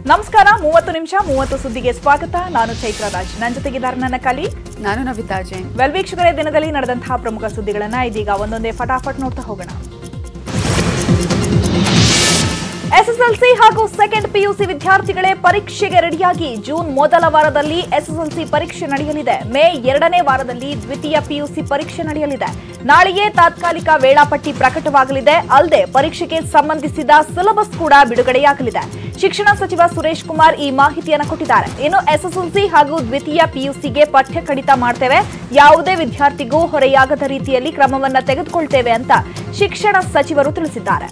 ನಮಸ್ಕಾರ ಮೂವತ್ತು ನಿಮಿಷ ಮೂವತ್ತು ಸುದ್ದಿಗೆ ಸ್ವಾಗತ ನಾನು ಚೈತ್ರ ರಾಜ್ ನನ್ನ ಜೊತೆಗಿದ್ದಾರೆ ನನ್ನ ಕಲಿ ನಾನು ನವಿತಾ ಜೈನ್ ವೆಲ್ ವೀಕ್ಷಕರೇ ದಿನದಲ್ಲಿ ನಡೆದಂತಹ ಪ್ರಮುಖ ಸುದ್ದಿಗಳನ್ನ ಇದೀಗ ಒಂದೊಂದೇ ಫಟಾಫಟ್ ನೋಡ್ತಾ ಹೋಗೋಣ ಎಸ್ಎಸ್ಎಲ್ಸಿ ಹಾಗೂ ಸೆಕೆಂಡ್ ಪಿಯುಸಿ ವಿದ್ಯಾರ್ಥಿಗಳೇ ಪರೀಕ್ಷೆಗೆ ರೆಡಿಯಾಗಿ ಜೂನ್ ಮೊದಲ ವಾರದಲ್ಲಿ ಎಸ್ಎಸ್ಎಲ್ಸಿ ಪರೀಕ್ಷೆ ನಡೆಯಲಿದೆ ಮೇ ಎರಡನೇ ವಾರದಲ್ಲಿ ದ್ವಿತೀಯ ಪಿಯುಸಿ ಪರೀಕ್ಷೆ ನಡೆಯಲಿದೆ ನಾಳೆಯೇ ತಾತ್ಕಾಲಿಕ ವೇಳಾಪಟ್ಟಿ ಪ್ರಕಟವಾಗಲಿದೆ ಅಲ್ಲದೆ ಪರೀಕ್ಷೆಗೆ ಸಂಬಂಧಿಸಿದ ಸಿಲೆಬಸ್ ಕೂಡ ಬಿಡುಗಡೆಯಾಗಲಿದೆ ಶಿಕ್ಷಣ ಸಚಿವ ಸುರೇಶ್ ಕುಮಾರ್ ಈ ಮಾಹಿತಿಯನ್ನು ಕೊಟ್ಟಿದ್ದಾರೆ ಇನ್ನು ಎಸ್ಎಸ್ಎಲ್ಸಿ ಹಾಗೂ ದ್ವಿತೀಯ ಪಿಯುಸಿಗೆ ಪಠ್ಯ ಕಡಿತ ಮಾಡ್ತೇವೆ ಯಾವುದೇ ವಿದ್ಯಾರ್ಥಿಗೂ ಹೊರೆಯಾಗದ ರೀತಿಯಲ್ಲಿ ಕ್ರಮವನ್ನ ತೆಗೆದುಕೊಳ್ತೇವೆ ಅಂತ ಶಿಕ್ಷಣ ಸಚಿವರು ತಿಳಿಸಿದ್ದಾರೆ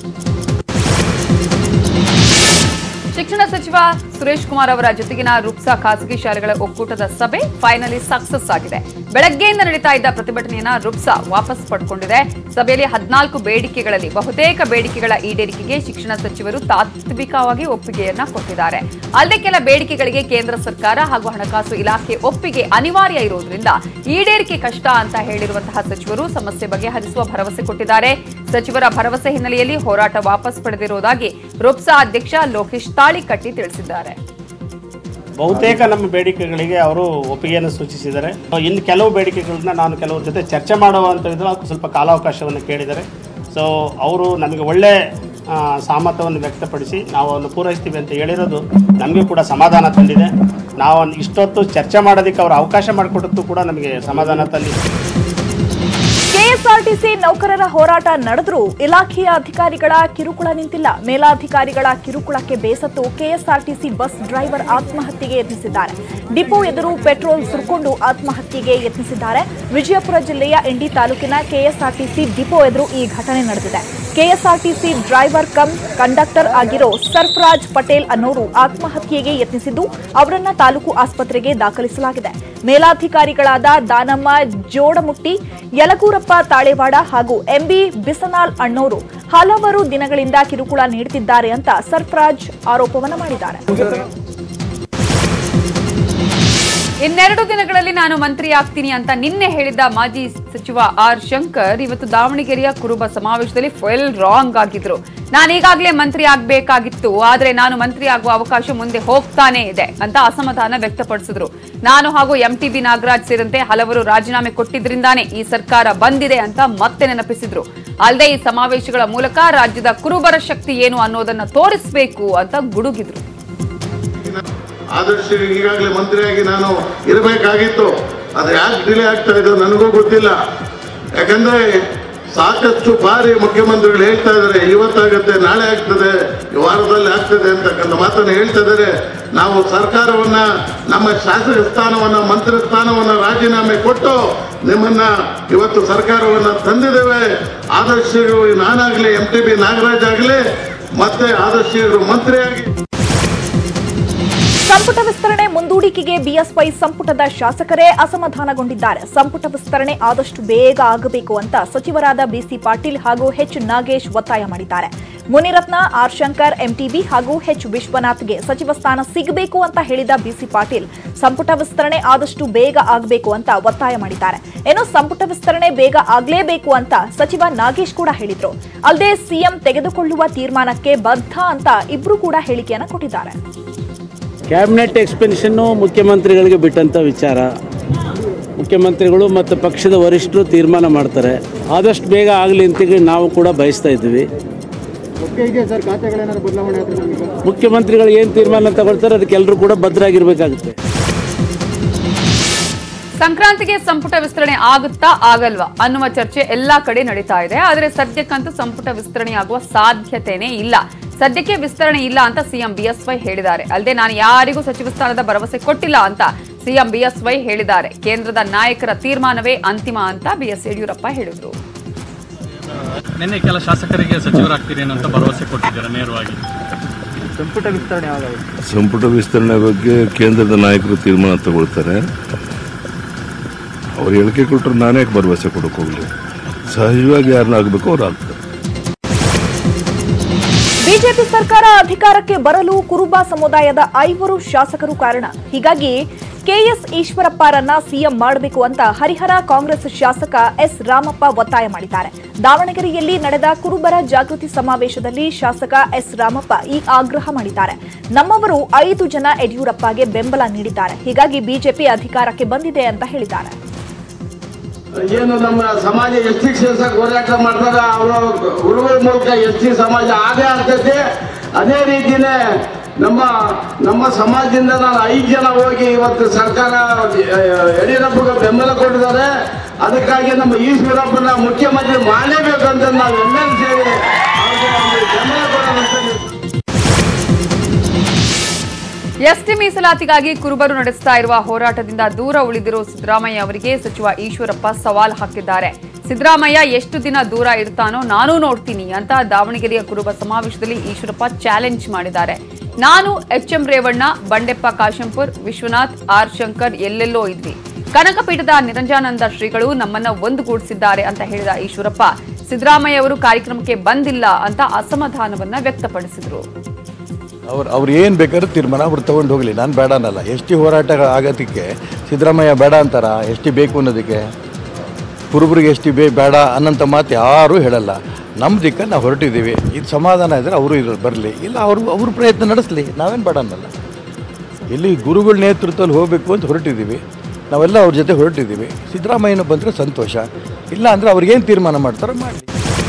ಶಿಕ್ಷಣ ಸಚಿವ ಸುರೇಶ್ ಕುಮಾರ್ ಅವರ ಜೊತೆಗಿನ ರುಕ್ಸಾ ಖಾಸಗಿ ಶಾಲೆಗಳ ಒಕ್ಕೂಟದ ಸಭೆ ಫೈನಲಿ ಸಕ್ಸಸ್ ಆಗಿದೆ ಬೆಳಗ್ಗೆಯಿಂದ ನಡೀತಾ ಇದ್ದ ಪ್ರತಿಭಟನೆಯನ್ನ ರುಕ್ಸಾ ವಾಪಸ್ ಪಡ್ಕೊಂಡಿದೆ ಸಭೆಯಲ್ಲಿ ಹದಿನಾಲ್ಕು ಬೇಡಿಕೆಗಳಲ್ಲಿ ಬಹುತೇಕ ಬೇಡಿಕೆಗಳ ಈಡೇರಿಕೆಗೆ ಶಿಕ್ಷಣ ಸಚಿವರು ತಾತ್ವಿಕವಾಗಿ ಒಪ್ಪಿಗೆಯನ್ನ ಕೊಟ್ಟಿದ್ದಾರೆ ಅಲ್ಲದೆ ಕೆಲ ಬೇಡಿಕೆಗಳಿಗೆ ಕೇಂದ್ರ ಸರ್ಕಾರ ಹಾಗೂ ಹಣಕಾಸು ಇಲಾಖೆ ಒಪ್ಪಿಗೆ ಅನಿವಾರ್ಯ ಇರುವುದರಿಂದ ಈಡೇರಿಕೆ ಕಷ್ಟ ಅಂತ ಹೇಳಿರುವಂತಹ ಸಚಿವರು ಸಮಸ್ಯೆ ಬಗೆಹರಿಸುವ ಭರವಸೆ ಕೊಟ್ಟಿದ್ದಾರೆ ಸಚಿವರ ಭರವಸೆ ಹಿನ್ನೆಲೆಯಲ್ಲಿ ಹೋರಾಟ ವಾಪಸ್ ಪಡೆದಿರುವುದಾಗಿ ರುಪ್ಸಾ ಅಧ್ಯಕ್ಷ ಲೋಕೇಶ್ ತಾಳಿಕಟ್ಟಿ ತಿಳಿಸಿದ್ದಾರೆ ಬಹುತೇಕ ನಮ್ಮ ಬೇಡಿಕೆಗಳಿಗೆ ಅವರು ಒಪ್ಪಿಗೆಯನ್ನು ಸೂಚಿಸಿದ್ದಾರೆ ಇನ್ನು ಕೆಲವು ಬೇಡಿಕೆಗಳನ್ನ ನಾನು ಕೆಲವ್ರ ಜೊತೆ ಚರ್ಚೆ ಮಾಡುವಂಥದ್ದು ಸ್ವಲ್ಪ ಕಾಲಾವಕಾಶವನ್ನು ಕೇಳಿದ್ದಾರೆ ಸೊ ಅವರು ನಮಗೆ ಒಳ್ಳೆ ಆ, ಸಹಮತವನ್ನು ವ್ಯಕ್ತಪಡಿಸಿ ನಾವು ಅವನ್ನು ಪೂರೈಸ್ತೀವಿ ಅಂತ ಹೇಳಿರೋದು ನಮಗೆ ಕೂಡ ಸಮಾಧಾನ ತಂದಿದೆ ನಾವು ಇಷ್ಟೊತ್ತು ಚರ್ಚೆ ಮಾಡೋದಕ್ಕೆ ಅವರು ಅವಕಾಶ ಮಾಡಿಕೊಟ್ಟದ್ದು ಕೂಡ ನಮಗೆ ಸಮಾಧಾನ ತಂದಿದೆ ಕೆಎಸ್ಆರ್ಟಿಸಿ ನೌಕರರ ಹೋರಾಟ ನಡೆದರೂ ಇಲಾಖೆಯ ಅಧಿಕಾರಿಗಳ ಕಿರುಕುಳ ನಿಂತಿಲ್ಲ ಮೇಲಾಧಿಕಾರಿಗಳ ಕಿರುಕುಳಕ್ಕೆ ಬೇಸತ್ತು ಕೆಎಸ್ಆರ್ಟಿಸಿ ಬಸ್ ಡ್ರೈವರ್ ಆತ್ಮಹತ್ಯೆಗೆ ಯತ್ನಿಸಿದ್ದಾರೆ ಡಿಪೋ ಎದುರು ಪೆಟ್ರೋಲ್ ಸುರ್ಕೊಂಡು ಆತ್ಮಹತ್ಯೆಗೆ ಯತ್ನಿಸಿದ್ದಾರೆ ವಿಜಯಪುರ ಜಿಲ್ಲೆಯ ಇಂಡಿ ತಾಲೂಕಿನ ಕೆಎಸ್ಆರ್ಟಿಸಿ ಡಿಪೋ ಎದುರು ಈ ಘಟನೆ ನಡೆದಿದೆ ಕೆಎಸ್ಆರ್ಟಿಸಿ ಡ್ರೈವರ್ ಕಮ್ ಕಂಡಕ್ಟರ್ ಆಗಿರೋ ಸರ್ಫರಾಜ್ ಪಟೇಲ್ ಅನ್ನೋರು ಆತ್ಮಹತ್ಯೆಗೆ ಯತ್ನಿಸಿದ್ದು ಅವರನ್ನ ತಾಲೂಕು ಆಸ್ಪತ್ರೆಗೆ ದಾಖಲಿಸಲಾಗಿದೆ ಮೇಲಾಧಿಕಾರಿಗಳಾದ ದಾನಮ್ಮ ಜೋಡಮುಟ್ಟಿ ಯಲಗೂರಪ್ಪ ತಾಳೇವಾಡ ಹಾಗೂ ಎಂಬಿ ಬಿಸನಾಲ್ ಅಣ್ಣೋರು ಹಲವಾರು ದಿನಗಳಿಂದ ಕಿರುಕುಳ ನೀಡುತ್ತಿದ್ದಾರೆ ಅಂತ ಸರ್ಫರಾಜ್ ಆರೋಪವನ್ನು ಮಾಡಿದ್ದಾರೆ ಇನ್ನೆರಡು ದಿನಗಳಲ್ಲಿ ನಾನು ಮಂತ್ರಿ ಆಗ್ತೀನಿ ಅಂತ ನಿನ್ನೆ ಹೇಳಿದ್ದ ಮಾಜಿ ಸಚಿವ ಆರ್ ಶಂಕರ್ ಇವತ್ತು ದಾವಣಗೆರೆಯ ಕುರುಬ ಸಮಾವೇಶದಲ್ಲಿ ಫುಲ್ ರಾಂಗ್ ಆಗಿದ್ರು ನಾನು ಈಗಾಗಲೇ ಮಂತ್ರಿ ಆಗ್ಬೇಕಾಗಿತ್ತು ಆದ್ರೆ ನಾನು ಮಂತ್ರಿ ಆಗುವ ಅವಕಾಶ ಮುಂದೆ ಹೋಗ್ತಾನೆ ಇದೆ ಅಂತ ಅಸಮಾಧಾನ ವ್ಯಕ್ತಪಡಿಸಿದ್ರು ನಾನು ಹಾಗೂ ಎಂಟಿಬಿ ನಾಗರಾಜ್ ಸೇರಿದಂತೆ ಹಲವರು ರಾಜೀನಾಮೆ ಕೊಟ್ಟಿದ್ರಿಂದಾನೇ ಈ ಸರ್ಕಾರ ಬಂದಿದೆ ಅಂತ ಮತ್ತೆ ನೆನಪಿಸಿದ್ರು ಅಲ್ಲದೆ ಈ ಸಮಾವೇಶಗಳ ಮೂಲಕ ರಾಜ್ಯದ ಕುರುಬರ ಶಕ್ತಿ ಏನು ಅನ್ನೋದನ್ನ ತೋರಿಸಬೇಕು ಅಂತ ಗುಡುಗಿದ್ರು ಆದರ್ಶ ಈಗಾಗಲೇ ಮಂತ್ರಿಯಾಗಿ ನಾನು ಇರಬೇಕಾಗಿತ್ತು ಅದು ಯಾಕೆ ಡಿಲೇ ಆಗ್ತಾ ಇದೆ ನನಗೂ ಗೊತ್ತಿಲ್ಲ ಯಾಕಂದ್ರೆ ಸಾಕಷ್ಟು ಬಾರಿ ಮುಖ್ಯಮಂತ್ರಿಗಳು ಹೇಳ್ತಾ ಇದ್ದಾರೆ ಇವತ್ತಾಗತ್ತೆ ನಾಳೆ ಆಗ್ತದೆ ಈ ವಾರದಲ್ಲಿ ಆಗ್ತದೆ ಅಂತಕ್ಕಂಥ ಮಾತನ್ನು ಹೇಳ್ತಾ ಇದ್ದಾರೆ ನಾವು ಸರ್ಕಾರವನ್ನ ನಮ್ಮ ಶಾಸಕ ಸ್ಥಾನವನ್ನ ಮಂತ್ರಿ ಸ್ಥಾನವನ್ನ ರಾಜೀನಾಮೆ ಕೊಟ್ಟು ನಿಮ್ಮನ್ನ ಇವತ್ತು ಸರ್ಕಾರವನ್ನ ತಂದಿದ್ದೇವೆ ಆದರ್ಶಗಳು ನಾನಾಗ್ಲಿ ಎಂ ಟಿ ಬಿ ನಾಗರಾಜ್ ಆಗಲಿ ಮತ್ತೆ ಆದರ್ಶಗಳು ಮಂತ್ರಿಯಾಗಿ ಸಂಪುಟ ವಿಸ್ತರಣೆ ಮುಂದೂಡಿಕೆಗೆ ಬಿಎಸ್ವೈ ಸಂಪುಟದ ಶಾಸಕರೇ ಅಸಮಾಧಾನಗೊಂಡಿದ್ದಾರೆ ಸಂಪುಟ ವಿಸ್ತರಣೆ ಆದಷ್ಟು ಬೇಗ ಆಗಬೇಕು ಅಂತ ಸಚಿವರಾದ ಬಿಸಿ ಪಾಟೀಲ್ ಹಾಗೂ ಎಚ್ ನಾಗೇಶ್ ಒತ್ತಾಯ ಮಾಡಿದ್ದಾರೆ ಮುನಿರತ್ನ ಆರ್ ಶಂಕರ್ ಎಂಟಿಬಿ ಹಾಗೂ ಎಚ್ ವಿಶ್ವನಾಥ್ಗೆ ಸಚಿವ ಸ್ಥಾನ ಸಿಗಬೇಕು ಅಂತ ಹೇಳಿದ ಬಿಸಿ ಪಾಟೀಲ್ ಸಂಪುಟ ವಿಸ್ತರಣೆ ಆದಷ್ಟು ಬೇಗ ಆಗಬೇಕು ಅಂತ ಒತ್ತಾಯ ಮಾಡಿದ್ದಾರೆ ಇನ್ನು ಸಂಪುಟ ವಿಸ್ತರಣೆ ಬೇಗ ಆಗಲೇಬೇಕು ಅಂತ ಸಚಿವ ನಾಗೇಶ್ ಕೂಡ ಹೇಳಿದ್ರು ಅಲ್ಲದೆ ಸಿಎಂ ತೆಗೆದುಕೊಳ್ಳುವ ತೀರ್ಮಾನಕ್ಕೆ ಬದ್ಧ ಅಂತ ಇಬ್ರು ಕೂಡ ಹೇಳಿಕೆಯನ್ನು ಕೊಟ್ಟಿದ್ದಾರೆ ಕ್ಯಾಬಿನೆಟ್ ಎಕ್ಸ್ಪೆನ್ಷನ್ನು ಮುಖ್ಯಮಂತ್ರಿಗಳಿಗೆ ಬಿಟ್ಟಂಥ ವಿಚಾರ ಮುಖ್ಯಮಂತ್ರಿಗಳು ಮತ್ತು ಪಕ್ಷದ ವರಿಷ್ಠರು ತೀರ್ಮಾನ ಮಾಡ್ತಾರೆ ಆದಷ್ಟು ಬೇಗ ಆಗಲಿ ಅಂತೇಳಿ ನಾವು ಕೂಡ ಬಯಸ್ತಾ ಇದ್ದೀವಿ ಮುಖ್ಯಮಂತ್ರಿಗಳು ಏನು ತೀರ್ಮಾನ ತಗೊಳ್ತಾರೆ ಅದಕ್ಕೆ ಎಲ್ಲರೂ ಕೂಡ ಭದ್ರಾಗಿರ್ಬೇಕಾಗುತ್ತೆ ಸಂಕ್ರಾಂತಿಗೆ ಸಂಪುಟ ವಿಸ್ತರಣೆ ಆಗುತ್ತಾ ಆಗಲ್ವಾ ಅನ್ನುವ ಚರ್ಚೆ ಎಲ್ಲಾ ಕಡೆ ನಡೀತಾ ಇದೆ ಆದರೆ ಸದ್ಯಕ್ಕಂತೂ ಸಂಪುಟ ವಿಸ್ತರಣೆಯಾಗುವ ಸಾಧ್ಯತೆನೇ ಇಲ್ಲ ಸದ್ಯಕ್ಕೆ ವಿಸ್ತರಣೆ ಇಲ್ಲ ಅಂತ ಸಿಎಂ ಬಿಎಸ್ವೈ ಹೇಳಿದ್ದಾರೆ ಅಲ್ಲದೆ ನಾನು ಯಾರಿಗೂ ಸಚಿವ ಸ್ಥಾನದ ಭರವಸೆ ಕೊಟ್ಟಿಲ್ಲ ಅಂತ ಸಿಎಂ ಬಿಎಸ್ವೈ ಹೇಳಿದ್ದಾರೆ ಕೇಂದ್ರದ ನಾಯಕರ ತೀರ್ಮಾನವೇ ಅಂತಿಮ ಅಂತ ಬಿಎಸ್ ಯಡಿಯೂರಪ್ಪ ಹೇಳಿದ್ರು ನಿನ್ನೆ ಕೆಲ ಶಾಸಕರಿಗೆ ಸಚಿವರಾಗ್ತೀರಿ ಅಂತ ಭರವಸೆ ಕೊಟ್ಟಿದ್ದಾರೆ ನೇರವಾಗಿ ಸಂಪುಟ ವಿಸ್ತರಣೆ ಬಗ್ಗೆ ಕೇಂದ್ರದ ನಾಯಕರು ತೀರ್ಮಾನ ತಗೊಳ್ತಾರೆ ಅವ್ರು ಹೇಳಿಕೆ ಕೊಟ್ಟರೆ ನಾನೇ ಯಾಕೆ ಭರವಸೆ ಕೊಡಕ್ಕೆ ಹೋಗ್ಲಿ ಸಹಜವಾಗಿ ಯಾರನ್ನ ಆಗಬೇಕು ಅವ್ರು ಆಗ್ತಾರೆ ಬಿಜೆಪಿ ಸರ್ಕಾರ ಅಧಿಕಾರಕ್ಕೆ ಬರಲು ಕುರುಬ ಸಮುದಾಯದ ಐವರು ಶಾಸಕರು ಕಾರಣ ಹೀಗಾಗಿ ಕೆಎಸ್ ಈಶ್ವರಪ್ಪರನ್ನ ಸಿಎಂ ಮಾಡಬೇಕು ಅಂತ ಹರಿಹರ ಕಾಂಗ್ರೆಸ್ ಶಾಸಕ ಎಸ್ ರಾಮಪ್ಪ ಒತ್ತಾಯ ಮಾಡಿದ್ದಾರೆ ದಾವಣಗೆರೆಯಲ್ಲಿ ನಡೆದ ಕುರುಬರ ಜಾಗೃತಿ ಸಮಾವೇಶದಲ್ಲಿ ಶಾಸಕ ಎಸ್ ರಾಮಪ್ಪ ಈ ಆಗ್ರಹ ಮಾಡಿದ್ದಾರೆ ನಮ್ಮವರು ಐದು ಜನ ಯಡಿಯೂರಪ್ಪಗೆ ಬೆಂಬಲ ನೀಡಿದ್ದಾರೆ ಹೀಗಾಗಿ ಬಿಜೆಪಿ ಅಧಿಕಾರಕ್ಕೆ ಬಂದಿದೆ ಅಂತ ಹೇಳಿದ್ದಾರೆ ಏನು ನಮ್ಮ ಸಮಾಜ ಎಸ್ ಟಿ ಸೇರ್ಸಕ್ ಹೋರಾಟ ಮಾಡ್ತಾರೆ ಅವರ ಗುರುಗಳ ಮೂಲಕ ಎಸ್ ಟಿ ಸಮಾಜ ಆಗೇ ಆಗ್ತೈತಿ ಅದೇ ರೀತಿನೇ ನಮ್ಮ ನಮ್ಮ ಸಮಾಜದಿಂದ ನಾನು ಐದು ಜನ ಹೋಗಿ ಇವತ್ತು ಸರ್ಕಾರ ಆ, ಯಡಿಯೂರಪ್ಪಗೆ ಬೆಂಬಲ ಕೊಟ್ಟಿದ್ದಾರೆ ಅದಕ್ಕಾಗಿ ನಮ್ಮ ಈಶ್ವರಪ್ಪನ ಮುಖ್ಯಮಂತ್ರಿ ಮಾಡಲೇಬೇಕು ಅಂತ ನಾವು ಎಲ್ಲರೂ ಸೇರಿ ಅವ್ರಿಗೆ ಒಂದು ಬೆಂಬಲ ಕೊಡೋಣ ಅಂತ ಎಸ್ಟಿ ಮೀಸಲಾತಿಗಾಗಿ ಕುರುಬರು ನಡೆಸ್ತಾ ಇರುವ ಹೋರಾಟದಿಂದ ದೂರ ಉಳಿದಿರೋ ಸಿದ್ದರಾಮಯ್ಯ ಅವರಿಗೆ ಸಚಿವ ಈಶ್ವರಪ್ಪ ಸವಾಲ್ ಹಾಕಿದ್ದಾರೆ ಸಿದ್ದರಾಮಯ್ಯ ಎಷ್ಟು ದಿನ ದೂರ ಇರ್ತಾನೋ ನಾನೂ ನೋಡ್ತೀನಿ ಅಂತ ದಾವಣಗೆರೆಯ ಕುರುಬ ಸಮಾವೇಶದಲ್ಲಿ ಈಶ್ವರಪ್ಪ ಚಾಲೆಂಜ್ ಮಾಡಿದ್ದಾರೆ ನಾನು H M Revanna Bandeppa Kashempur Vishwanath R Shankar ಎಲ್ಲೆಲ್ಲೋ ಇದ್ವಿ ಕನಕಪೀಠದ ನಿರಂಜಾನಂದ ಶ್ರೀಗಳು ನಮ್ಮನ್ನ ಒಂದುಗೂಡಿಸಿದ್ದಾರೆ ಅಂತ ಹೇಳಿದ ಈಶ್ವರಪ್ಪ ಸಿದ್ದರಾಮಯ್ಯ ಅವರು ಕಾರ್ಯಕ್ರಮಕ್ಕೆ ಬಂದಿಲ್ಲ ಅಂತ ಅಸಮಾಧಾನವನ್ನ ವ್ಯಕ್ತಪಡಿಸಿದರು ಅವ್ರು ಅವ್ರು ಏನು ಬೇಕಾದ್ರೂ ತೀರ್ಮಾನ ಅವ್ರು ತೊಗೊಂಡು ಹೋಗಲಿ ನಾನು ಬೇಡ ಅನ್ನಲ್ಲ ಎಸ್ ಟಿ ಹೋರಾಟ ಆಗೋದಕ್ಕೆ ಸಿದ್ದರಾಮಯ್ಯ ಬೇಡ ಅಂತಾರ ಎಸ್ ಟಿ ಬೇಕು ಅನ್ನೋದಕ್ಕೆ ಕುರುಬರಿಗೆ ಎಸ್ ಟಿ ಬೇ ಬೇಡ ಅನ್ನೋಂಥ ಮಾತು ಯಾರೂ ಹೇಳಲ್ಲ ನಮ್ಮ ದಿಕ್ಕ ನಾವು ಹೊರಟಿದ್ದೀವಿ ಇದು ಸಮಾಧಾನ ಇದ್ದರೆ ಅವರು ಇರೋ ಬರಲಿ ಇಲ್ಲ ಅವರು ಅವ್ರ ಪ್ರಯತ್ನ ನಡೆಸಲಿ ನಾವೇನು ಬೇಡ ಅನ್ನಲ್ಲ ಇಲ್ಲಿ ಗುರುಗಳ ನೇತೃತ್ವದಲ್ಲಿ ಹೋಗಬೇಕು ಅಂತ ಹೊರಟಿದ್ದೀವಿ ನಾವೆಲ್ಲ ಅವ್ರ ಜೊತೆ ಹೊರಟಿದ್ದೀವಿ ಸಿದ್ದರಾಮಯ್ಯನ ಬಂದರೆ ಸಂತೋಷ ಇಲ್ಲ ಅಂದರೆ ಅವ್ರಿಗೇನು ತೀರ್ಮಾನ ಮಾಡ್ತಾರೋ ಮಾಡಲಿ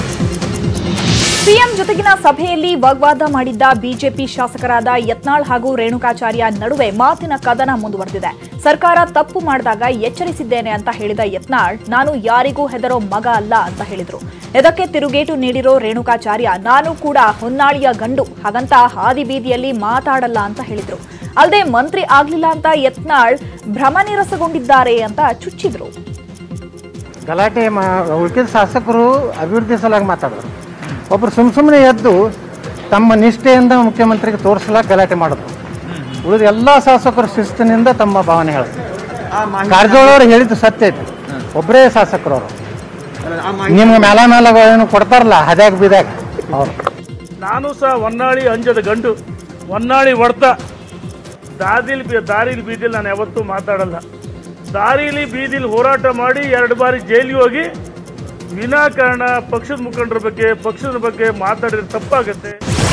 ಸಿಎಂ ಜೊತೆಗಿನ ಸಭೆಯಲ್ಲಿ ವಾಗ್ವಾದ ಮಾಡಿದ್ದ ಬಿಜೆಪಿ ಶಾಸಕರಾದ ಯತ್ನಾಳ್ ಹಾಗೂ ರೇಣುಕಾಚಾರ್ಯ ನಡುವೆ ಮಾತಿನ ಕದನ ಮುಂದುವರೆದಿದೆ ಸರ್ಕಾರ ತಪ್ಪು ಮಾಡಿದಾಗ ಎಚ್ಚರಿಸಿದ್ದೇನೆ ಅಂತ ಹೇಳಿದ ಯತ್ನಾಳ್ ನಾನು ಯಾರಿಗೂ ಹೆದರೋ ಮಗ ಅಲ್ಲ ಅಂತ ಹೇಳಿದ್ರು ಇದಕ್ಕೆ ತಿರುಗೇಟು ನೀಡಿರೋ ರೇಣುಕಾಚಾರ್ಯ ನಾನು ಕೂಡ ಹೊನ್ನಾಳಿಯ ಗಂಡು ಹಾಗಂತ ಹಾದಿ ಬೀದಿಯಲ್ಲಿ ಮಾತಾಡಲ್ಲ ಅಂತ ಹೇಳಿದ್ರು ಅಲ್ಲದೆ ಮಂತ್ರಿ ಆಗ್ಲಿಲ್ಲ ಅಂತ ಯತ್ನಾಳ್ ಭ್ರಮನಿರಸಗೊಂಡಿದ್ದಾರೆ ಅಂತ ಚುಚ್ಚಿದ್ರು ಗಲಾಟೆ ಮಾ ಉಳ್ಕಿದ ಶಾಸಕರು ಅಭಿವೃದ್ಧಿ ಸಲುವಾಗಿ ಮಾತಾಡಿದ್ರು ಒಬ್ರು ಸುಮ್ ಸುಮ್ಮನೆ ಎದ್ದು ತಮ್ಮ ನಿಷ್ಠೆಯಿಂದ ಮುಖ್ಯಮಂತ್ರಿಗೆ ತೋರಿಸಲಾಕ ಗಲಾಟೆ ಮಾಡಿದ್ರು ಉಳಿದ ಎಲ್ಲ ಶಾಸಕರು ಶಿಸ್ತಿನಿಂದ ತಮ್ಮ ಭಾವನೆ ಹೇಳಿದ್ರು ಕಾರಜೋಳ ಅವ್ರು ಹೇಳಿದ್ದು ಸತ್ಯ ಐತಿ ಒಬ್ಬರೇ ಶಾಸಕರು ಅವರು ನಿಮ್ಗೆ ಮೇಲ ಮೇಲ ಏನು ಕೊಡ್ತಾರಲ್ಲ ಹದ್ಯಾಗ ಬಿದ್ಯಾಗ ಅವ್ರು ನಾನು ಸಹ ಹೊನ್ನಾಳಿ ಅಂಜದ ಗಂಡು ಹೊನ್ನಾಳಿ ಹೊಡ್ತ ದಾದಿಲ್ ಬಿ ದಾರಿಲಿ ಬೀದಿಲಿ ನಾನು ಯಾವತ್ತೂ ಮಾತಾಡಲ್ಲ ದಾರಿಲಿ ಬೀದಿಲಿ ಹೋರಾಟ ಮಾಡಿ ಎರಡು ಬಾರಿ ಜೈಲಿಗೆ ಹೋಗಿ ವಿನಾಕಾರಣ ಪಕ್ಷದ ಮುಖಂಡರ ಬಗ್ಗೆ ಪಕ್ಷದ ಬಗ್ಗೆ ಮಾತಾಡಿದ್ರೆ ತಪ್ಪಾಗುತ್ತೆ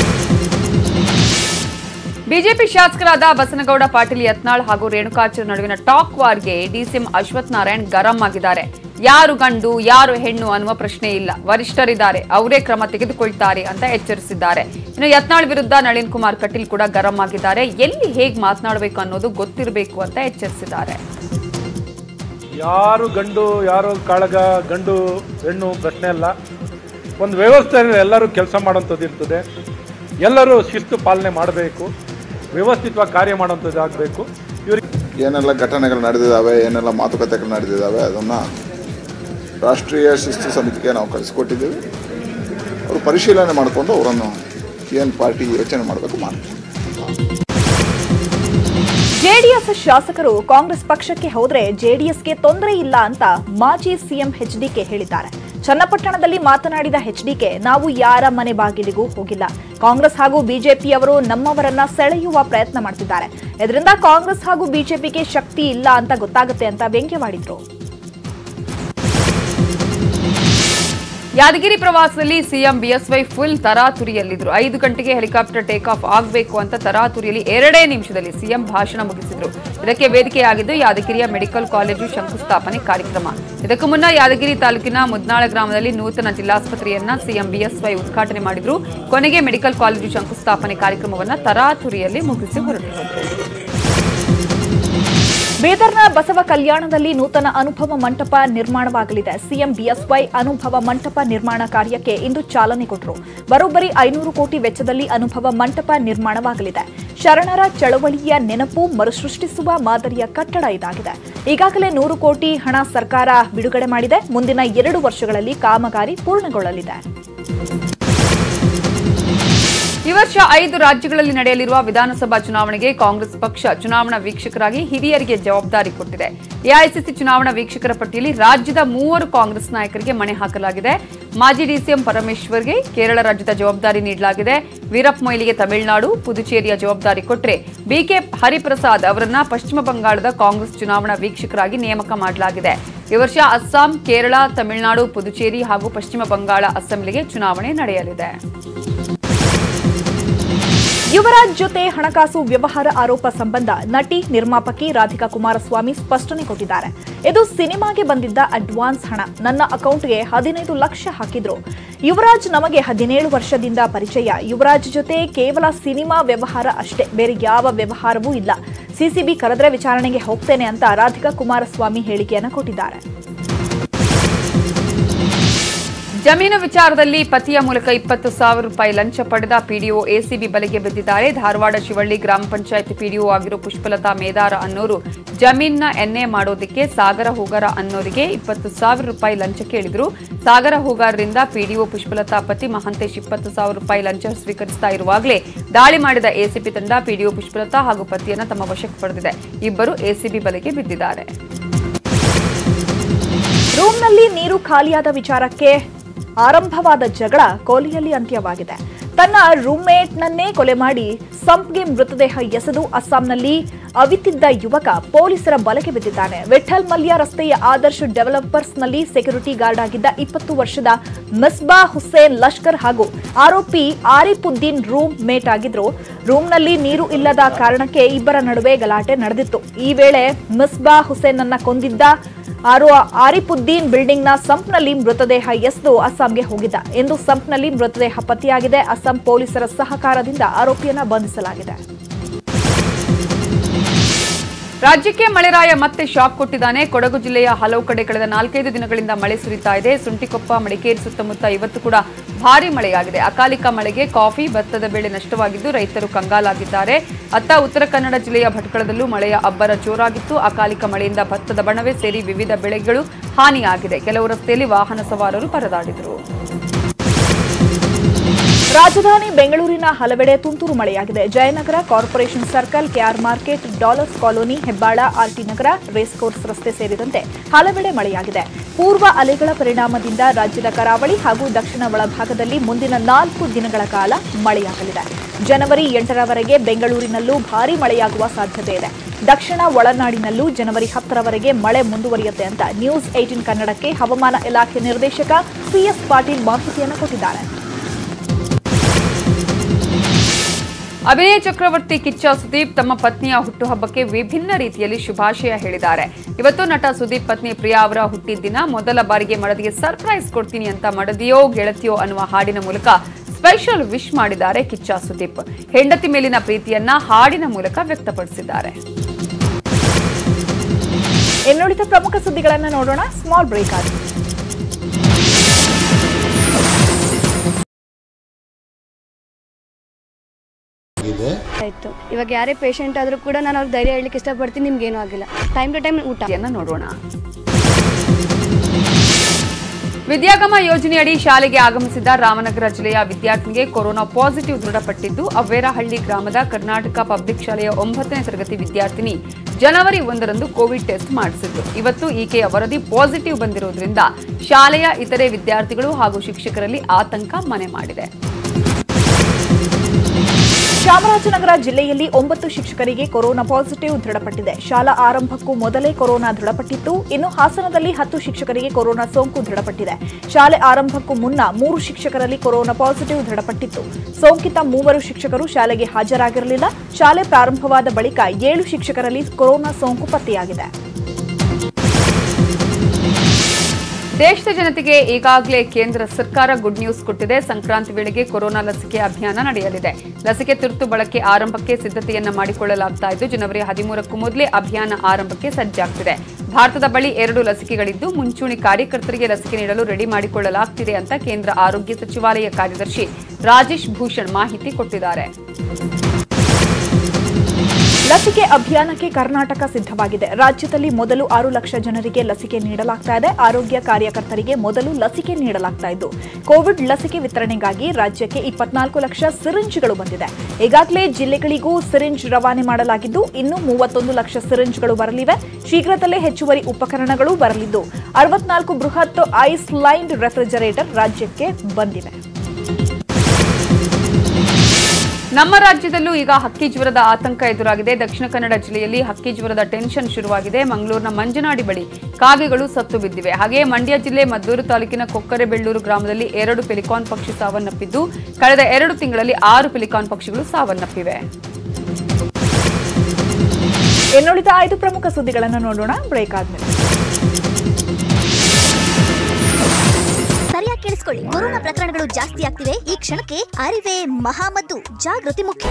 ಬಿಜೆಪಿ ಶಾಸಕರಾದ ಬಸನಗೌಡ ಪಾಟೀಲ್ ಯತ್ನಾಳ್ ಹಾಗೂ ರೇಣುಕಾಚಾರ್ಯ ನಡುವಿನ ಟಾಕ್ ವಾರ್ಗೆ ಡಿಸಿಎಂ ಅಶ್ವಥ್ ನಾರಾಯಣ್ ಗರಂ ಆಗಿದ್ದಾರೆ ಯಾರು ಗಂಡು ಯಾರು ಹೆಣ್ಣು ಅನ್ನುವ ಪ್ರಶ್ನೆ ಇಲ್ಲ ವರಿಷ್ಠರಿದ್ದಾರೆ ಅವರೇ ಕ್ರಮ ತೆಗೆದುಕೊಳ್ತಾರೆ ಅಂತ ಎಚ್ಚರಿಸಿದ್ದಾರೆ ಇನ್ನು ಯತ್ನಾಳ್ ವಿರುದ್ಧ ನಳಿನ್ ಕುಮಾರ್ ಕಟೀಲ್ ಕೂಡ ಗರಂ ಆಗಿದ್ದಾರೆ ಎಲ್ಲಿ ಹೇಗೆ ಮಾತನಾಡಬೇಕು ಅನ್ನೋದು ಗೊತ್ತಿರಬೇಕು ಅಂತ ಎಚ್ಚರಿಸಿದ್ದಾರೆ ಯಾರು ಗಂಡು ಯಾರು ಕಾಳಗ ಗಂಡು ಹೆಣ್ಣು ಪ್ರಶ್ನೆ ಅಲ್ಲ ಒಂದು ವ್ಯವಸ್ಥೆಯಲ್ಲಿ ಎಲ್ಲರೂ ಕೆಲಸ ಮಾಡೋಂಥದ್ದು ಇರ್ತದೆ ಎಲ್ಲರೂ ಶಿಸ್ತು ಪಾಲನೆ ಮಾಡಬೇಕು ವ್ಯವಸ್ಥಿತವಾಗಿ ಕಾರ್ಯ ಮಾಡೋಂಥದ್ದು ಆಗಬೇಕು ಇವ್ರಿಗೆ ಏನೆಲ್ಲ ಘಟನೆಗಳು ನಡೆದಿದ್ದಾವೆ ಏನೆಲ್ಲ ಮಾತುಕತೆಗಳು ನಡೆದಿದ್ದಾವೆ ಅದನ್ನು ರಾಷ್ಟ್ರೀಯ ಶಿಸ್ತು ಸಮಿತಿಗೆ ನಾವು ಕಳಿಸ್ಕೊಟ್ಟಿದ್ದೀವಿ ಅವರು ಪರಿಶೀಲನೆ ಮಾಡಿಕೊಂಡು ಅವರನ್ನು ಏನು ಪಾರ್ಟಿ ಯೋಚನೆ ಮಾಡಬೇಕು ಮಾಡ್ತಾರೆ ಜೆಡಿಎಸ್ ಶಾಸಕರು ಕಾಂಗ್ರೆಸ್ ಪಕ್ಷಕ್ಕೆ ಹೋದ್ರೆ ಜೆಡಿಎಸ್ಗೆ ತೊಂದರೆ ಇಲ್ಲ ಅಂತ ಮಾಜಿ ಸಿಎಂ ಎಚ್ಡಿಕೆ ಹೇಳಿದ್ದಾರೆ ಚನ್ನಪಟ್ಟಣದಲ್ಲಿ ಮಾತನಾಡಿದ ಎಚ್ಡಿಕೆ ನಾವು ಯಾರ ಮನೆ ಬಾಗಿಲಿಗೂ ಹೋಗಿಲ್ಲ ಕಾಂಗ್ರೆಸ್ ಹಾಗೂ ಬಿಜೆಪಿಯವರು ನಮ್ಮವರನ್ನ ಸೆಳೆಯುವ ಪ್ರಯತ್ನ ಮಾಡ್ತಿದ್ದಾರೆ ಇದರಿಂದ ಕಾಂಗ್ರೆಸ್ ಹಾಗೂ ಬಿಜೆಪಿಗೆ ಶಕ್ತಿ ಇಲ್ಲ ಅಂತ ಗೊತ್ತಾಗುತ್ತೆ ಅಂತ ವ್ಯಂಗ್ಯವಾಡಿದ್ರು ಯಾದಗಿರಿ ಪ್ರವಾಸದಲ್ಲಿ ಸಿಎಂ ಬಿಎಸ್ವೈ ಫುಲ್ ತರಾತುರಿಯಲ್ಲಿದ್ರು ಐದು ಗಂಟೆಗೆ ಹೆಲಿಕಾಪ್ಟರ್ ಟೇಕ್ ಆಫ್ ಆಗಬೇಕು ಅಂತ ತರಾತುರಿಯಲ್ಲಿ ಎರಡೇ ನಿಮಿಷದಲ್ಲಿ ಸಿಎಂ ಭಾಷಣ ಮುಗಿಸಿದ್ರು ಇದಕ್ಕೆ ವೇದಿಕೆಯಾಗಿದ್ದು ಯಾದಗಿರಿಯ ಮೆಡಿಕಲ್ ಕಾಲೇಜು ಶಂಕುಸ್ಥಾಪನೆ ಕಾರ್ಯಕ್ರಮ ಇದಕ್ಕೂ ಮುನ್ನ ಯಾದಗಿರಿ ತಾಲೂಕಿನ ಮುದ್ನಾಳ ಗ್ರಾಮದಲ್ಲಿ ನೂತನ ಜಿಲ್ಲಾಸ್ಪತ್ರೆಯನ್ನ ಸಿಎಂ ಬಿಎಸ್ವೈ ಉದ್ಘಾಟನೆ ಮಾಡಿದ್ರು ಕೊನೆಗೆ ಮೆಡಿಕಲ್ ಕಾಲೇಜು ಶಂಕುಸ್ಥಾಪನೆ ಕಾರ್ಯಕ್ರಮವನ್ನ ತರಾತುರಿಯಲ್ಲಿ ಮುಗಿಸಿ ಹೊರಟಿದ್ರು ಬೀದರ್ನ ಬಸವ ಕಲ್ಯಾಣದಲ್ಲಿ ನೂತನ ಅನುಭವ ಮಂಟಪ ನಿರ್ಮಾಣವಾಗಲಿದೆ ಸಿಎಂ ಬಿಎಸ್ವೈ ಅನುಭವ ಮಂಟಪ ನಿರ್ಮಾಣ ಕಾರ್ಯಕ್ಕೆ ಇಂದು ಚಾಲನೆ ಕೊಟ್ಟರು ಬರೋಬ್ಬರಿ ಐನೂರು ಕೋಟಿ ವೆಚ್ಚದಲ್ಲಿ ಅನುಭವ ಮಂಟಪ ನಿರ್ಮಾಣವಾಗಲಿದೆ ಶರಣರ ಚಳವಳಿಯ ನೆನಪು ಮರುಸೃಷ್ಟಿಸುವ ಮಾದರಿಯ ಕಟ್ಟಡ ಇದಾಗಿದೆ ಈಗಾಗಲೇ ನೂರು ಕೋಟಿ ಹಣ ಸರ್ಕಾರ ಬಿಡುಗಡೆ ಮಾಡಿದೆ ಮುಂದಿನ ಎರಡು ವರ್ಷಗಳಲ್ಲಿ ಕಾಮಗಾರಿ ಪೂರ್ಣಗೊಳ್ಳಲಿದೆ ಯುವ ವರ್ಷ ಐದು ರಾಜ್ಯಗಳಲ್ಲಿ ನಡೆಯಲಿರುವ ವಿಧಾನಸಭಾ ಚುನಾವಣೆಗೆ ಕಾಂಗ್ರೆಸ್ ಪಕ್ಷ ಚುನಾವಣಾ ವೀಕ್ಷಕರಾಗಿ ಹಿರಿಯರಿಗೆ ಜವಾಬ್ದಾರಿ ಕೊಟ್ಟಿದೆ ಎಐಸಿಸಿ ಚುನಾವಣಾ ವೀಕ್ಷಕರ ಪಟ್ಟಿಯಲ್ಲಿ ರಾಜ್ಯದ ಮೂವರು ಕಾಂಗ್ರೆಸ್ ನಾಯಕರಿಗೆ ಮಣೆ ಹಾಕಲಾಗಿದೆ ಮಾಜಿ ಡಿಸಿಎಂ ಪರಮೇಶ್ವರ್ಗೆ ಕೇರಳ ರಾಜ್ಯದ ಜವಾಬ್ದಾರಿ ನೀಡಲಾಗಿದೆ ವೀರಪ್ಪ ಮೊಯ್ಲಿಗೆ ತಮಿಳುನಾಡು ಪುದುಚೇರಿಯ ಜವಾಬ್ದಾರಿ ಕೊಟ್ಟರೆ ಬಿಕೆ ಹರಿಪ್ರಸಾದ್ ಅವರನ್ನ ಪಶ್ಚಿಮ ಬಂಗಾಳದ ಕಾಂಗ್ರೆಸ್ ಚುನಾವಣಾ ವೀಕ್ಷಕರಾಗಿ ನೇಮಕ ಮಾಡಲಾಗಿದೆ ಈ ವರ್ಷ ಅಸ್ಸಾಂ ಕೇರಳ ತಮಿಳುನಾಡು ಪುದುಚೇರಿ ಹಾಗೂ ಪಶ್ಚಿಮ ಬಂಗಾಳ ಅಸೆಂಬ್ಲಿಗೆ ಚುನಾವಣೆ ನಡೆಯಲಿದೆ ಯುವರಾಜ್ ಜೊತೆ ಹಣಕಾಸು ವ್ಯವಹಾರ ಆರೋಪ ಸಂಬಂಧ ನಟಿ ನಿರ್ಮಾಪಕಿ ರಾಧಿಕಾ ಕುಮಾರಸ್ವಾಮಿ ಸ್ಪಷ್ಟನೆ ಕೊಟ್ಟಿದ್ದಾರೆ ಇದು ಸಿನಿಮಾಗೆ ಬಂದಿದ್ದ ಅಡ್ವಾನ್ಸ್ ಹಣ ನನ್ನ ಅಕೌಂಟ್ಗೆ ಹದಿನೈದು ಲಕ್ಷ ಹಾಕಿದ್ರು ಯುವರಾಜ್ ನಮಗೆ ಹದಿನೇಳು ವರ್ಷದಿಂದ ಪರಿಚಯ ಯುವರಾಜ್ ಜೊತೆ ಕೇವಲ ಸಿನಿಮಾ ವ್ಯವಹಾರ ಅಷ್ಟೇ ಬೇರೆ ಯಾವ ವ್ಯವಹಾರವೂ ಇಲ್ಲ ಸಿಸಿಬಿ ಕರೆದ್ರೆ ವಿಚಾರಣೆಗೆ ಹೋಗ್ತೇನೆ ಅಂತ ರಾಧಿಕಾ ಕುಮಾರಸ್ವಾಮಿ ಹೇಳಿಕೆಯನ್ನು ಕೊಟ್ಟಿದ್ದಾರೆ ಜಮೀನು ವಿಚಾರದಲ್ಲಿ ಪತಿಯ ಮೂಲಕ ಇಪ್ಪತ್ತು ಸಾವಿರ ರೂಪಾಯಿ ಲಂಚ ಪಡೆದ ಪಿಡಿಒ ಎಸಿಬಿ ಬಲೆಗೆ ಬಿದ್ದಿದ್ದಾರೆ ಧಾರವಾಡ ಶಿವಳ್ಳಿ ಗ್ರಾಮ ಪಂಚಾಯತ್ ಪಿಡಿಒ ಆಗಿರೋ ಪುಷ್ಪಲತಾ ಮೇದಾರ ಅನ್ನೋರು ಜಮೀನ್ನ ಎನ್ಎ ಮಾಡೋದಕ್ಕೆ ಸಾಗರ ಹೂಗಾರ ಅನ್ನೋರಿಗೆ ಇಪ್ಪತ್ತು ಸಾವಿರ ರೂಪಾಯಿ ಲಂಚ ಕೇಳಿದ್ರು ಸಾಗರ ಹೂಗಾರರಿಂದ ಪಿಡಿಒ ಪುಷ್ಪಲತಾ ಪತಿ ಮಹಾಂತೇಶ್ ಇಪ್ಪತ್ತು ಸಾವಿರ ರೂಪಾಯಿ ಲಂಚ ಸ್ವೀಕರಿಸ್ತಾ ಇರುವಾಗಲೇ ದಾಳಿ ಮಾಡಿದ ಎಸಿಬಿ ತಂಡ ಪಿಡಿಒ ಪುಷ್ಪಲತಾ ಹಾಗೂ ಪತಿಯನ್ನ ತಮ್ಮ ವಶಕ್ಕೆ ಪಡೆದಿದೆ ಇಬ್ಬರು ಎಸಿಬಿ ಬಲೆಗೆ ಬಿದ್ದಿದ್ದಾರೆ ರೂಮ್ನಲ್ಲಿ ನೀರು ಖಾಲಿಯಾದ ವಿಚಾರಕ್ಕೆ ಆರಂಭವಾದ ಜಗಳ ಕೊಲೆಯಲ್ಲಿ ಅಂತ್ಯವಾಗಿದೆ ತನ್ನ ರೂಮ್ಮೇಟ್ನನ್ನೇ ಕೊಲೆ ಮಾಡಿ ಸಂಪ್ಗೆ ಮೃತದೇಹ ಎಸೆದು ಅಸ್ಸಾಂನಲ್ಲಿ ಅವಿತಿದ್ದ ಯುವಕ ಪೊಲೀಸರ ಬಲೆಗೆ ಬಿದ್ದಿದ್ದಾನೆ ವಿಠಲ್ ಮಲ್ಯ ರಸ್ತೆಯ ಆದರ್ಶ್ ಡೆವಲಪರ್ಸ್ನಲ್ಲಿ ಸೆಕ್ಯೂರಿಟಿ ಗಾರ್ಡ್ ಆಗಿದ್ದ ಇಪ್ಪತ್ತು ವರ್ಷದ ಮಿಸ್ಬಾ ಹುಸೇನ್ ಲಷ್ಕರ್ ಹಾಗೂ ಆರೋಪಿ ಆರಿಫುದ್ದೀನ್ ರೂಮ್ ಮೇಟ್ ಆಗಿದ್ರು ರೂಮ್ನಲ್ಲಿ ನೀರು ಇಲ್ಲದ ಕಾರಣಕ್ಕೆ ಇಬ್ಬರ ನಡುವೆ ಗಲಾಟೆ ನಡೆದಿತ್ತು ಈ ವೇಳೆ ಮಿಸ್ಬಾ ಹುಸೇನ್ ಅನ್ನ ಕೊಂದಿದ್ದ ಆರೋ ಆರಿಫುದ್ದೀನ್ ಬಿಲ್ಡಿಂಗ್ನ ಸಂಪ್ನಲ್ಲಿ ಮೃತದೇಹ ಎಸೆದು ಅಸ್ಸಾಂಗೆ ಹೋಗಿದ್ದ ಎಂದು ಸಂಪ್ನಲ್ಲಿ ಮೃತದೇಹ ಪತ್ತೆಯಾಗಿದೆ ಅಸ್ಸಾಂ ಪೊಲೀಸರ ಸಹಕಾರದಿಂದ ಆರೋಪಿಯನ್ನ ಬಂಧಿಸಲಾಗಿದೆ ರಾಜ್ಯಕ್ಕೆ ಮಳೆರಾಯ ಮತ್ತೆ ಶಾಕ್ ಕೊಟ್ಟಿದ್ದಾನೆ ಕೊಡಗು ಜಿಲ್ಲೆಯ ಹಲವು ಕಡೆ ಕಳೆದ ನಾಲ್ಕೈದು ದಿನಗಳಿಂದ ಮಳೆ ಸುರಿತಾ ಇದೆ ಸುಂಟಿಕೊಪ್ಪ ಮಡಿಕೇರಿ ಸುತ್ತಮುತ್ತ ಇವತ್ತು ಕೂಡ ಭಾರಿ ಮಳೆಯಾಗಿದೆ ಅಕಾಲಿಕ ಮಳೆಗೆ ಕಾಫಿ ಭತ್ತದ ಬೆಳೆ ನಷ್ಟವಾಗಿದ್ದು ರೈತರು ಕಂಗಾಲಾಗಿದ್ದಾರೆ ಅತ್ತ ಉತ್ತರ ಕನ್ನಡ ಜಿಲ್ಲೆಯ ಭಟ್ಕಳದಲ್ಲೂ ಮಳೆಯ ಅಬ್ಬರ ಜೋರಾಗಿತ್ತು ಅಕಾಲಿಕ ಮಳೆಯಿಂದ ಭತ್ತದ ಬಣವೆ ಸೇರಿ ವಿವಿಧ ಬೆಳೆಗಳು ಹಾನಿಯಾಗಿದೆ ಕೆಲವು ರಸ್ತೆಯಲ್ಲಿ ವಾಹನ ಸವಾರರು ಪರದಾಡಿದರು ರಾಜಧಾನಿ ಬೆಂಗಳೂರಿನ ಹಲವೆಡೆ ತುಂತುರು ಮಳೆಯಾಗಿದೆ Jayanagar corporation circle KR market dollars colony Hebbal RT Nagar race course ರಸ್ತೆ ಸೇರಿದಂತೆ ಹಲವೆಡೆ ಮಳೆಯಾಗಿದೆ ಪೂರ್ವ ಅಲೆಗಳ ಪರಿಣಾಮದಿಂದ ರಾಜ್ಯದ ಕರಾವಳಿ ಹಾಗೂ ದಕ್ಷಿಣ ಒಳಭಾಗದಲ್ಲಿ ಮುಂದಿನ ನಾಲ್ಕು ದಿನಗಳ ಕಾಲ ಮಳೆಯಾಗಲಿದೆ ಜನವರಿ ಎಂಟರವರೆಗೆ ಬೆಂಗಳೂರಿನಲ್ಲೂ ಭಾರೀ ಮಳೆಯಾಗುವ ಸಾಧ್ಯತೆ ಇದೆ ದಕ್ಷಿಣ ಒಳನಾಡಿನಲ್ಲೂ ಜನವರಿ ಹತ್ತರವರೆಗೆ ಮಳೆ ಮುಂದುವರಿಯುತ್ತೆ ಅಂತ ನ್ಯೂಸ್ ಏಟೀನ್ ಕನ್ನಡಕ್ಕೆ ಹವಾಮಾನ ಇಲಾಖೆ ನಿರ್ದೇಶಕ ಸಿಎಸ್ ಪಾಟೀಲ್ ಮಾಹಿತಿಯನ್ನು ಕೊಟ್ಟಿದ್ದಾರೆ ಅಭಿನಯ ಚಕ್ರವರ್ತಿ ಕಿಚ್ಚ ಸುದೀಪ್ ತಮ್ಮ ಪತ್ನಿಯ ಹುಟ್ಟುಹಬ್ಬಕ್ಕೆ ವಿಭಿನ್ನ ರೀತಿಯಲ್ಲಿ ಶುಭಾಶಯ ಹೇಳಿದ್ದಾರೆ ಇವತ್ತು ನಟ ಸುದೀಪ್ ಪತ್ನಿ ಪ್ರಿಯಾ ಅವರ ಹುಟ್ಟಿದ್ದಿನ ಮೊದಲ ಬಾರಿಗೆ ಮಡದಿಗೆ ಸರ್ಪ್ರೈಸ್ ಕೊಡ್ತೀನಿ ಅಂತ ಮಡದಿಯೋ ಗೆಳತಿಯೋ ಅನ್ನುವ ಹಾಡಿನ ಮೂಲಕ ಸ್ಪೆಷಲ್ ವಿಶ್ ಮಾಡಿದ್ದಾರೆ ಕಿಚ್ಚ ಸುದೀಪ್ ಹೆಂಡತಿ ಮೇಲಿನ ಪ್ರೀತಿಯನ್ನ ಹಾಡಿನ ಮೂಲಕ ವ್ಯಕ್ತಪಡಿಸಿದ್ದಾರೆ ಇನ್ನುಳಿದ ಪ್ರಮುಖ ಸುದ್ದಿಗಳನ್ನು ನೋಡೋಣ ಸ್ಮಾಲ್ ಬ್ರೇಕ್ ಆಗಿ ಆಯ್ತು ಇವಾಗ ಯಾರೇ ಪೇಷಂಟ್ ಆದ್ರೂ ಕೂಡ ನಾನು ಅವ್ರಿಗೆ ಧೈರ್ಯ ಹೇಳಲಿಕ್ಕೆ ಇಷ್ಟಪಡ್ತೀನಿ ನಿಮ್ಗೆ ಏನೂ ಆಗಿಲ್ಲ ಟೈಮ್ ಟು ಟೈಮ್ ಊಟ ನೋಡೋಣ ವಿದ್ಯಾಗಮ ಯೋಜನೆಯಡಿ ಶಾಲೆಗೆ ಆಗಮಿಸಿದ ರಾಮನಗರ ಜಿಲ್ಲೆಯ ವಿದ್ಯಾರ್ಥಿನಿಗೆ ಕೊರೋನಾ ಪಾಸಿಟಿವ್ ದೃಢಪಟ್ಟಿದ್ದು ಅವ್ವೇರಹಳ್ಳಿ ಗ್ರಾಮದ ಕರ್ನಾಟಕ ಪಬ್ಲಿಕ್ ಶಾಲೆಯ ಒಂಬತ್ತನೇ ತರಗತಿ ವಿದ್ಯಾರ್ಥಿನಿ ಜನವರಿ ಒಂದರಂದು ಕೋವಿಡ್ ಟೆಸ್ಟ್ ಮಾಡಿಸಿದ್ರು ಇವತ್ತು ಈಕೆಯ ವರದಿ ಪಾಸಿಟಿವ್ ಬಂದಿರುವುದರಿಂದ ಶಾಲೆಯ ಇತರೆ ವಿದ್ಯಾರ್ಥಿಗಳು ಹಾಗೂ ಶಿಕ್ಷಕರಲ್ಲಿ ಆತಂಕ ಮನೆ ಮಾಡಿದೆ ಚಾಮರಾಜನಗರ ಜಿಲ್ಲೆಯಲ್ಲಿ ಒಂಬತ್ತು ಶಿಕ್ಷಕರಿಗೆ ಕೊರೋನಾ ಪಾಸಿಟಿವ್ ದೃಢಪಟ್ಟಿದೆ ಶಾಲಾ ಆರಂಭಕ್ಕೂ ಮೊದಲೇ ಕೊರೋನಾ ದೃಢಪಟ್ಟಿತ್ತು ಇನ್ನು ಹಾಸನದಲ್ಲಿ ಹತ್ತು ಶಿಕ್ಷಕರಿಗೆ ಕೊರೋನಾ ಸೋಂಕು ದೃಢಪಟ್ಟಿದೆ ಶಾಲೆ ಆರಂಭಕ್ಕೂ ಮುನ್ನ ಮೂರು ಶಿಕ್ಷಕರಲ್ಲಿ ಕೊರೋನಾ ಪಾಸಿಟಿವ್ ದೃಢಪಟ್ಟಿತ್ತು ಸೋಂಕಿತ ಮೂವರು ಶಿಕ್ಷಕರು ಶಾಲೆಗೆ ಹಾಜರಾಗಿರಲಿಲ್ಲ ಶಾಲೆ ಪ್ರಾರಂಭವಾದ ಬಳಿಕ ಏಳು ಶಿಕ್ಷಕರಲ್ಲಿ ಕೊರೋನಾ ಸೋಂಕು ಪತ್ತೆಯಾಗಿದೆ ದೇಶದ ಜನತೆಗೆ ಈಗಾಗಲೇ ಕೇಂದ್ರ ಸರ್ಕಾರ ಗುಡ್ ನ್ಯೂಸ್ ಕೊಟ್ಟಿದೆ ಸಂಕ್ರಾಂತಿ ವೇಳೆಗೆ ಕೊರೋನಾ ಲಸಿಕೆ ಅಭಿಯಾನ ನಡೆಯಲಿದೆ ಲಸಿಕೆ ತುರ್ತು ಬಳಕೆ ಆರಂಭಕ್ಕೆ ಸಿದ್ಧತೆಯನ್ನ ಮಾಡಿಕೊಳ್ಳಲಾಗ್ತಾ ಇದ್ದು ಜನವರಿ ಹದಿಮೂರಕ್ಕೂ ಮೊದಲೇ ಅಭಿಯಾನ ಆರಂಭಕ್ಕೆ ಸಜ್ಜಾಗ್ತಿದೆ ಭಾರತದ ಬಳಿ ಎರಡು ಲಸಿಕೆಗಳಿದ್ದು ಮುಂಚೂಣಿ ಕಾರ್ಯಕರ್ತರಿಗೆ ಲಸಿಕೆ ನೀಡಲು ರೆಡಿ ಮಾಡಿಕೊಳ್ಳಲಾಗ್ತಿದೆ ಅಂತ ಕೇಂದ್ರ ಆರೋಗ್ಯ ಸಚಿವಾಲಯ ಕಾರ್ಯದರ್ಶಿ ರಾಜೇಶ್ ಭೂಷಣ್ ಮಾಹಿತಿ ಕೊಟ್ಟಿದ್ದಾರೆ ಲಸಿಕೆ ಅಭಿಯಾನಕ್ಕೆ ಕರ್ನಾಟಕ ಸಿದ್ಧವಾಗಿದೆ ರಾಜ್ಯದಲ್ಲಿ ಮೊದಲು ಆರು ಲಕ್ಷ ಜನರಿಗೆ ಲಸಿಕೆ ನೀಡಲಾಗ್ತಾ ಇದೆ ಆರೋಗ್ಯ ಕಾರ್ಯಕರ್ತರಿಗೆ ಮೊದಲು ಲಸಿಕೆ ನೀಡಲಾಗ್ತಾ ಇದ್ದು ಕೋವಿಡ್ ಲಸಿಕೆ ವಿತರಣೆಗಾಗಿ ರಾಜ್ಯಕ್ಕೆ ಇಪ್ಪತ್ನಾಲ್ಕು ಲಕ್ಷ ಸಿರಿಂಜ್ಗಳು ಬಂದಿದೆ ಈಗಾಗಲೇ ಜಿಲ್ಲೆಗಳಿಗೂ ಸಿರಿಂಜ್ ರವಾನೆ ಮಾಡಲಾಗಿದ್ದು ಇನ್ನು ಮೂವತ್ತೊಂದು ಲಕ್ಷ ಸಿರಿಂಜ್ಗಳು ಬರಲಿವೆ ಶೀಘ್ರದಲ್ಲೇ ಹೆಚ್ಚುವರಿ ಉಪಕರಣಗಳು ಬರಲಿದ್ದು ಅರವತ್ನಾಲ್ಕು ಬೃಹತ್ ಐಸ್ ಲೈನ್ಡ್ ರೆಫ್ರಿಜರೇಟರ್ ರಾಜ್ಯಕ್ಕೆ ಬಂದಿವೆ ನಮ್ಮ ರಾಜ್ಯದಲ್ಲೂ ಈಗ ಹಕ್ಕಿ ಜ್ವರದ ಆತಂಕ ಎದುರಾಗಿದೆ ದಕ್ಷಿಣ ಕನ್ನಡ ಜಿಲ್ಲೆಯಲ್ಲಿ ಹಕ್ಕಿ ಜ್ವರದ ಟೆನ್ಷನ್ ಶುರುವಾಗಿದೆ ಮಂಗಳೂರಿನ ಮಂಜನಾಡಿ ಬಳಿ ಕಾಗೆಗಳು ಸತ್ತು ಬಿದ್ದಿವೆ ಹಾಗೆಯೇ ಮಂಡ್ಯ ಜಿಲ್ಲೆ ಮದ್ದೂರು ತಾಲೂಕಿನ ಕೊಕ್ಕರೆಬೆಳ್ಳೂರು ಗ್ರಾಮದಲ್ಲಿ ಎರಡು ಪೆಲಿಕಾನ್ ಪಕ್ಷಿ ಸಾವನ್ನಪ್ಪಿದ್ದು ಕಳೆದ ಎರಡು ತಿಂಗಳಲ್ಲಿ ಆರು ಪೆಲಿಕಾನ್ ಪಕ್ಷಿಗಳು ಸಾವನ್ನಪ್ಪಿವೆ ಇನ್ನುಳಿದ ಐದು ಪ್ರಮುಖ ಸುದ್ದಿಗಳನ್ನು ನೋಡೋಣ ಬ್ರೇಕ್ ಆದ್ಮೇಲೆ ಸರಿಯಾಗಿ ಕೇಳಿಸ್ಕೊಳ್ಳಿ ಕೊರೋನಾ ಪ್ರಕರಣಗಳು ಜಾಸ್ತಿ ಆಗ್ತಿವೆ ಈ ಕ್ಷಣಕ್ಕೆ ಅರಿವೇ ಮಹಾಮದ್ದು ಜಾಗೃತಿ ಮುಖ್ಯ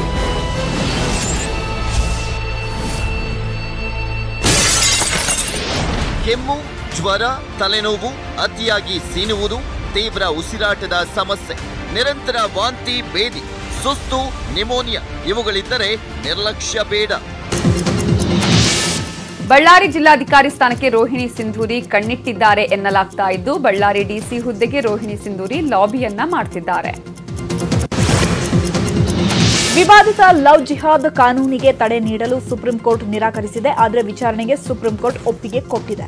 ಕೆಮ್ಮು ಜ್ವರ ತಲೆನೋವು ಅತಿಯಾಗಿ ಸೀನುವುದು ತೀವ್ರ ಉಸಿರಾಟದ ಸಮಸ್ಯೆ ನಿರಂತರ ವಾಂತಿ ಬೇದಿ ಸುಸ್ತು ನಿಮೋನಿಯಾ ಇವುಗಳಿದ್ದರೆ ನಿರ್ಲಕ್ಷ್ಯ ಬೇಡ ಬಳ್ಳಾರಿ ಜಿಲ್ಲಾಧಿಕಾರಿ ಸ್ಥಾನಕ್ಕೆ ರೋಹಿಣಿ ಸಿಂಧೂರಿ ಕಣ್ಣಿಟ್ಟಿದ್ದಾರೆ ಎನ್ನಲಾಗ್ತಾ ಇದ್ದು ಬಳ್ಳಾರಿ ಡಿಸಿ ಹುದ್ದೆಗೆ ರೋಹಿಣಿ ಸಿಂಧೂರಿ ಲಾಬಿಯನ್ನ ಮಾಡ್ತಿದ್ದಾರೆ ವಿವಾದಿತ ಲವ್ ಜಿಹಾದ್ ಕಾನೂನಿಗೆ ತಡೆ ನೀಡಲು ಸುಪ್ರೀಂ ಕೋರ್ಟ್ ನಿರಾಕರಿಸಿದೆ ಆದರೆ ವಿಚಾರಣೆಗೆ ಸುಪ್ರೀಂ ಕೋರ್ಟ್ ಒಪ್ಪಿಗೆ ಕೊಟ್ಟಿದೆ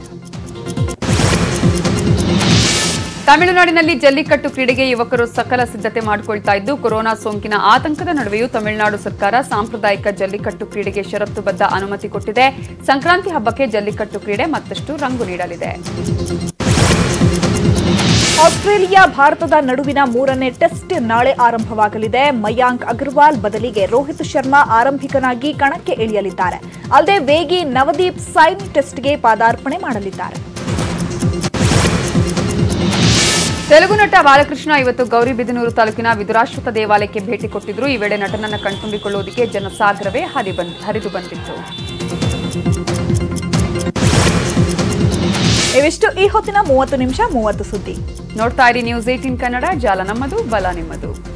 ತಮಿಳುನಾಡಿನಲ್ಲಿ ಜಲ್ಲಿಕಟ್ಟು ಕ್ರೀಡೆಗೆ ಯುವಕರು ಸಕಲ ಸಿದ್ಧತೆ ಮಾಡಿಕೊಳ್ತಾ ಇದ್ದು ಕೊರೋನಾ ಸೋಂಕಿನ ಆತಂಕದ ನಡುವೆಯೂ ತಮಿಳುನಾಡು ಸರ್ಕಾರ ಸಾಂಪ್ರದಾಯಿಕ ಜಲ್ಲಿಕಟ್ಟು ಕ್ರೀಡೆಗೆ ಷರತ್ತುಬದ್ಧ ಅನುಮತಿ ಕೊಟ್ಟಿದೆ ಸಂಕ್ರಾಂತಿ ಹಬ್ಬಕ್ಕೆ ಜಲ್ಲಿಕಟ್ಟು ಕ್ರೀಡೆ ಮತ್ತಷ್ಟು ರಂಗು ನೀಡಲಿದೆ ಆಸ್ಟ್ರೇಲಿಯಾ ಭಾರತದ ನಡುವಿನ ಮೂರನೇ ಟೆಸ್ಟ್ ನಾಳೆ ಆರಂಭವಾಗಲಿದೆ ಮಯಾಂಕ್ ಅಗರ್ವಾಲ್ ಬದಲಿಗೆ ರೋಹಿತ್ ಶರ್ಮಾ ಆರಂಭಿಕನಾಗಿ ಕಣಕ್ಕೆ ಇಳಿಯಲಿದ್ದಾರೆ ಅಲ್ಲದೆ ವೇಗಿ ನವದೀಪ್ ಸೈನಿ ಟೆಸ್ಟ್ಗೆ ಪಾದಾರ್ಪಣೆ ಮಾಡಲಿದ್ದಾರೆ ತೆಲುಗು ನಟ ಬಾಲಕೃಷ್ಣ ಇವತ್ತು ಗೌರಿಬಿದನೂರು ತಾಲೂಕಿನ ವಿದುರಾಶ್ವತ ದೇವಾಲಯಕ್ಕೆ ಭೇಟಿ ಕೊಟ್ಟಿದ್ರು ಈ ವೇಳೆ ನಟನನ್ನ ಕಣ್ತುಂಬಿಕೊಳ್ಳುವುದಕ್ಕೆ ಜನಸಾಗರವೇ ಹರಿ ಬಂದ್- ಹರಿದು ಬಂದಿತ್ತು ಇವಿಷ್ಟು ಈ ಹೊತ್ತಿನ ಮೂವತ್ತು ನಿಮಿಷ ಮೂವತ್ತು ಸುದ್ದಿ ನೋಡ್ತಾ ಇರಿ ನ್ಯೂಸ್ ಏಟೀನ್ ಕನ್ನಡ ಜಾಲ ನಮ್ಮದು ಬಲ ನಿಮ್ಮದು